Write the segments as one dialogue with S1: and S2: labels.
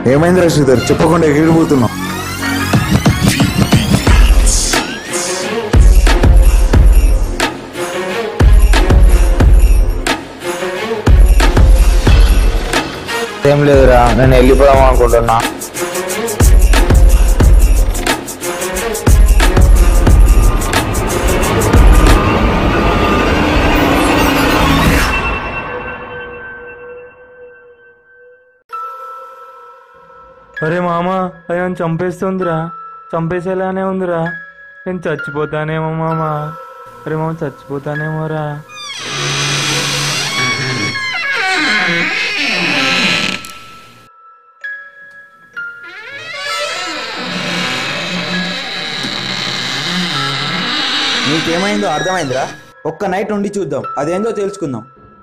S1: ఏమైందిరా శ్రీధర్ చెప్పకుండా ఎగిరిపోతున్నావు
S2: ఏం లేదురా నేను వెళ్ళిపోదాం అనుకుంటున్నా
S3: అరే మామ అది నన్ను చంపేస్తుందిరా చంపేసేలానే ఉందిరా నేను చచ్చిపోతానేమో మామ అరే మామ చచ్చిపోతానేమోరా
S4: నీకేమైందో అర్థమైందిరా ఒక్క నైట్ ఉండి చూద్దాం అదేందో తెలుసుకుందాం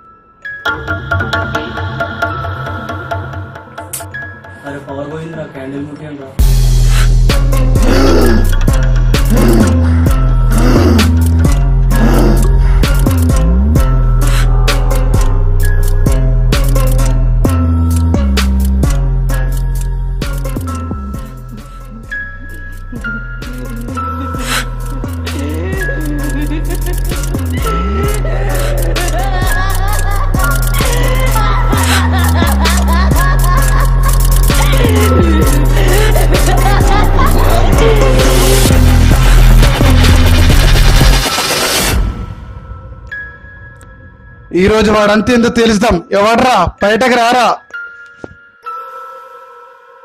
S5: అరే పవర్ పోయిందిరా క్యాండిల్ ముఖ్యం రా
S6: ఈ రోజు వాడంతా ఏందో తెలుస్తాం ఎవడ్రా బయటకు రారా